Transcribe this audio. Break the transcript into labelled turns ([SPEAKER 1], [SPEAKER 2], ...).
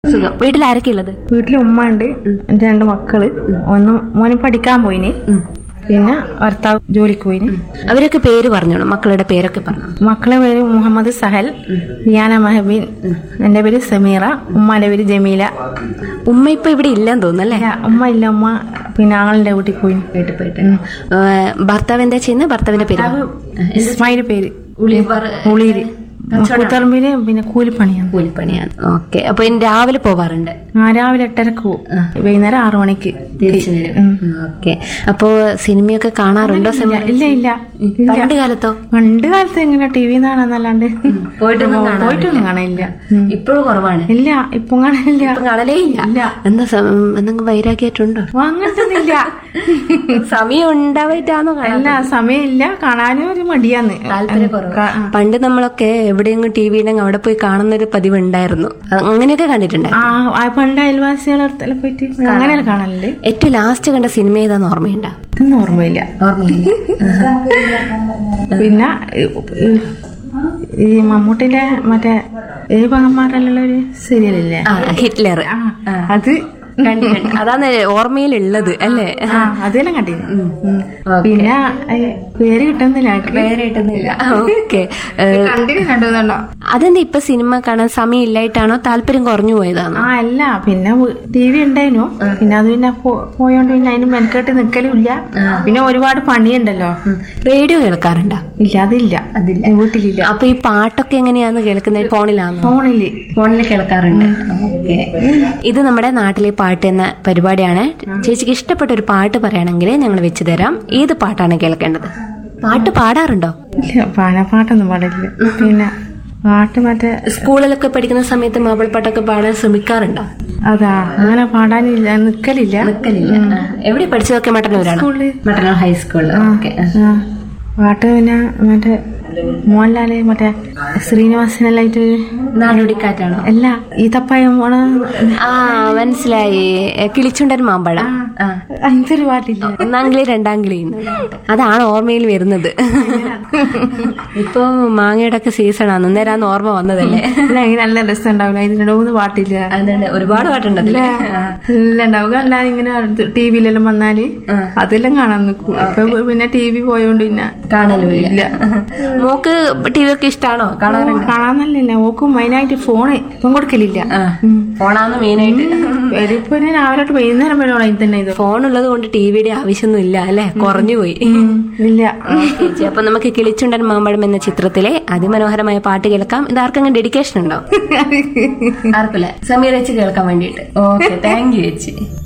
[SPEAKER 1] സുഖം വീട്ടിൽ ആരൊക്കെ ഉള്ളത്
[SPEAKER 2] വീട്ടിൽ ഉമ്മ ഉണ്ട് എന്റെ രണ്ട് മക്കള് ഒന്ന് മോന് പഠിക്കാൻ പോയിന് പിന്നെ ഭർത്താവ് ജോലിക്ക് പോയിന്
[SPEAKER 1] അവരൊക്കെ പേര് പറഞ്ഞോളൂ മക്കളുടെ പേരൊക്കെ പറഞ്ഞു
[SPEAKER 2] മക്കളെ പേര് മുഹമ്മദ് സഹൽ റിയാന മഹബീൻ എന്റെ പേര് സമീറ ഉമ്മാന്റെ പേര് ജമീല
[SPEAKER 1] ഉമ്മ ഇപ്പൊ ഇവിടെ ഇല്ലെന്ന് തോന്നുന്നു അല്ലേ
[SPEAKER 2] ഇല്ല, ഉമ്മ ഇല്ല ഉമ്മ പിന്നെ ആങ്ങളുടെ വീട്ടിൽ പോയി
[SPEAKER 1] വീട്ടിൽ പോയിട്ട് ഭർത്താവ് എന്താ ചെയ്യുന്നത് ഭർത്താവിന്റെ പേര്
[SPEAKER 2] ഇസ്മായില് പേര് ഉളീര് കൂത്തറമ്പില് പിന്നെ കൂലിപ്പണിയാണ്
[SPEAKER 1] കൂലിപ്പണിയാണ് ഓക്കെ അപ്പൊ ഇനി രാവിലെ പോവാറുണ്ട്
[SPEAKER 2] ആ രാവിലെ എട്ടരക്ക് പോകും വൈകുന്നേരം ആറു മണിക്ക്
[SPEAKER 1] തിരിച്ചു വരും ഓക്കെ അപ്പോ സിനിമയൊക്കെ കാണാറുണ്ടോ സിനിമ
[SPEAKER 2] ഇല്ല ഇല്ല
[SPEAKER 1] പണ്ട് കാലത്തോ
[SPEAKER 2] പണ്ട് കാലത്ത് എങ്ങനെ ടി വി കാണാന്നല്ലാണ്ട്
[SPEAKER 1] പോയിട്ടൊന്നും കാണാറില്ല.
[SPEAKER 2] പോയിട്ടൊന്നും കാണില്ല ഉം.
[SPEAKER 1] ഇപ്പോഴും കുറവാണ്
[SPEAKER 2] ഇല്ല ഇപ്പം കാണില്ല
[SPEAKER 1] ഇപ്പം കാണലേ ഇല്ല
[SPEAKER 2] ഇല്ല.
[SPEAKER 1] എന്താ സം- എന്തെങ്കിലും വൈരാഗ്യമായിട്ടുണ്ടോ
[SPEAKER 2] ഓ, അങ്ങനത്തൊന്നുമില്ല
[SPEAKER 1] സമയം ഉണ്ടാവായിട്ടാണോ
[SPEAKER 2] അല്ല സമയമില്ല കാണാനും ഒരു മടിയാന്ന് ക-
[SPEAKER 1] പണ്ട് നമ്മളൊക്കെ എവിടെയെങ്കിലും ടി വിയിലെങ്കിൽ അവിടെ പോയി കാണുന്ന ഒരു പതിവ് ഉണ്ടായിരുന്നു അത് അങ്ങനെയൊക്കെ കണ്ടിട്ടുണ്ട്
[SPEAKER 2] ആ ആ പണ്ട് അയൽവാസികളുടെ അടുത്തെല്ലാം പോയിട്ട് അങ്ങനെയല്ല കാണലുണ്ട്
[SPEAKER 1] ഏറ്റവും ലാസ്റ്റ് കണ്ട സിനിമ ഏതാന്ന് ഓർമ്മയുണ്ടോ
[SPEAKER 2] ഇതൊന്നും ഓർമ്മയില്ല
[SPEAKER 1] ഓർമ്മയില്ല
[SPEAKER 2] പിന്നെ ഈ- ഈ മമ്മൂട്ടിന്റെ മറ്റേ ഏഴ് പകന്മാരെല്ലാം ഒരു സീരിയലില്ലേ
[SPEAKER 1] ആ ഹിറ്റ്ലർ
[SPEAKER 2] ആ അത്
[SPEAKER 1] കണ്ടിട്ടുണ്ട് അതാണ് ഓർമ്മയിലുള്ളത് അല്ലേ
[SPEAKER 2] ആ അതെല്ലാം കണ്ടിരുന്നു ഉം. പിന്നെ ഏ, പേര് കിട്ടുന്നില്ല
[SPEAKER 1] വേറെ കിട്ടുന്നില്ല ഓക്കെ
[SPEAKER 2] കണ്ടിന് കണ്ടതുണ്ടോ
[SPEAKER 1] അതെന്താ ഇപ്പൊ സിനിമ കാണാൻ സമയം ഇല്ലായിട്ടാണോ താല്പര്യം കുറഞ്ഞു പോയതാണോ
[SPEAKER 2] ആ അല്ല പിന്നെ ടി വി ഉണ്ടായിരുന്നു പിന്നെ അത് പിന്നെ പോ- പോയോണ്ട് പിന്നെ അതിന് മെനക്കെട്ട് നിക്കലും ഇല്ല പിന്നെ ഒരുപാട് പണിയുണ്ടല്ലോ
[SPEAKER 1] റേഡിയോ കേൾക്കാറുണ്ടോ
[SPEAKER 2] ഇല്ല അതില്ല
[SPEAKER 1] അതില്ല.
[SPEAKER 2] വീട്ടിലില്ല
[SPEAKER 1] അപ്പൊ ഈ പാട്ടൊക്കെ എങ്ങനെയാന്ന് കേൾക്കുന്നത് ഫോണിലാണോ
[SPEAKER 2] ഫോണില്
[SPEAKER 1] ഫോണിൽ കേൾക്കാറുണ്ട് ഓക്കെ ഇത് നമ്മുടെ നാട്ടിലെ പാട്ട് എന്ന പരിപാടിയാണ് ചേച്ചിക്ക് ഇഷ്ടപ്പെട്ട ഒരു പാട്ട് പറയുകയാണെങ്കിൽ ഞങ്ങൾ വെച്ച് തരാം ഏത് പാട്ടാണ് കേൾക്കേണ്ടത് പാട്ട് പാടാറുണ്ടോ
[SPEAKER 2] ഇല്ല പാന പാട്ടൊന്നും പാടില്ല പിന്നെ പാട്ട് മറ്റേ
[SPEAKER 1] സ്കൂളിലൊക്കെ പഠിക്കുന്ന സമയത്ത് മാപ്പിളപ്പാട്ടൊക്കെ പാടാൻ ശ്രമിക്കാറുണ്ടോ
[SPEAKER 2] അതാ അങ്ങനെ പാടാനില്ല നിക്കലില്ല
[SPEAKER 1] നിൽക്കലില്ല എവിടെ പഠിച്ചതൊക്കെ മട്ടന്നൂരാണ്
[SPEAKER 2] സ്കൂളില്.
[SPEAKER 1] മട്ടന്നൂർ ഹൈസ്കൂളിൽ ഓക്കെ
[SPEAKER 2] ആ, പാട്ട് പിന്നെ മറ്റേ മോഹൻലാല് മറ്റേ ശ്രീനിവാസനെല്ലായിട്ട്
[SPEAKER 1] നാടോടിക്കാറ്റാണോ
[SPEAKER 2] അല്ല ഈ തപ്പായം പോണ
[SPEAKER 1] ആ മനസ്സിലായി എ, കിളിച്ചുണ്ടൻ മാമ്പഴം ആ
[SPEAKER 2] അങ്ങനത്തെ ഒരു പാട്ടില്ല
[SPEAKER 1] ഒന്നാം കിളി രണ്ടാം കിളി എന്ന്. അതാണ് ഓർമ്മയിൽ വരുന്നത് ഇപ്പൊ മാങ്ങയുടെ ഒക്കെ സീസൺ ആണ് അന്നേരാന്ന് ഓർമ്മ വന്നതല്ലേ
[SPEAKER 2] അല്ല അങ്ങനെ നല്ല രസം ഉണ്ടാവില്ല ഇതിന്റെ മൂന്ന് പാട്ടില്ല
[SPEAKER 1] അതുകൊണ്ട് ഒരുപാട് പാട്ടുണ്ടല്ലേ
[SPEAKER 2] എല്ലാം ഉണ്ടാവുക അല്ലാതെ ഇങ്ങനെ ടി വിയിലെല്ലാം വന്നാല് അതെല്ലാം കാണാൻ നിൽക്കും ഇപ്പൊ പിന്നെ ടി വി പോയോണ്ട് പിന്നെ
[SPEAKER 1] കാണലും ഇല്ല മോക്ക് ടി വി ഒക്കെ ഇഷ്ടാണോ കാണാറുണ്ട്
[SPEAKER 2] കാണാന്നല്ല ഓക്കും മെയിനായിട്ട് ഫോണ് ഇപ്പം കൊടുക്കലില്ല
[SPEAKER 1] ഫോണാന്ന് മെയിനായിട്ട്
[SPEAKER 2] ഇപ്പൊ ഞാൻ രാവിലെ തൊട്ട് വൈകുന്നേരം വരെ ഉള്ള തന്നെ ഇത്
[SPEAKER 1] ഫോൺ ഉള്ളത് കൊണ്ട് ടി വിയുടെ ആവശ്യമൊന്നും ഇല്ല അല്ലെ കുറഞ്ഞു പോയി
[SPEAKER 2] ഇല്ല
[SPEAKER 1] ഓക്കേ ചേച്ചി, അപ്പൊ നമുക്ക് കിളിച്ചുണ്ടൻ മാമ്പഴം എന്ന ചിത്രത്തിലെ അതിമനോഹരമായ പാട്ട് കേൾക്കാം ഇത് ആർക്കെങ്കിലും ഡെഡിക്കേഷൻ ഉണ്ടോ ആർക്കില്ല സമീർ ചേച്ചി കേൾക്കാൻ വേണ്ടിയിട്ട് ഓക്കെ താങ്ക് യു ചേച്ചി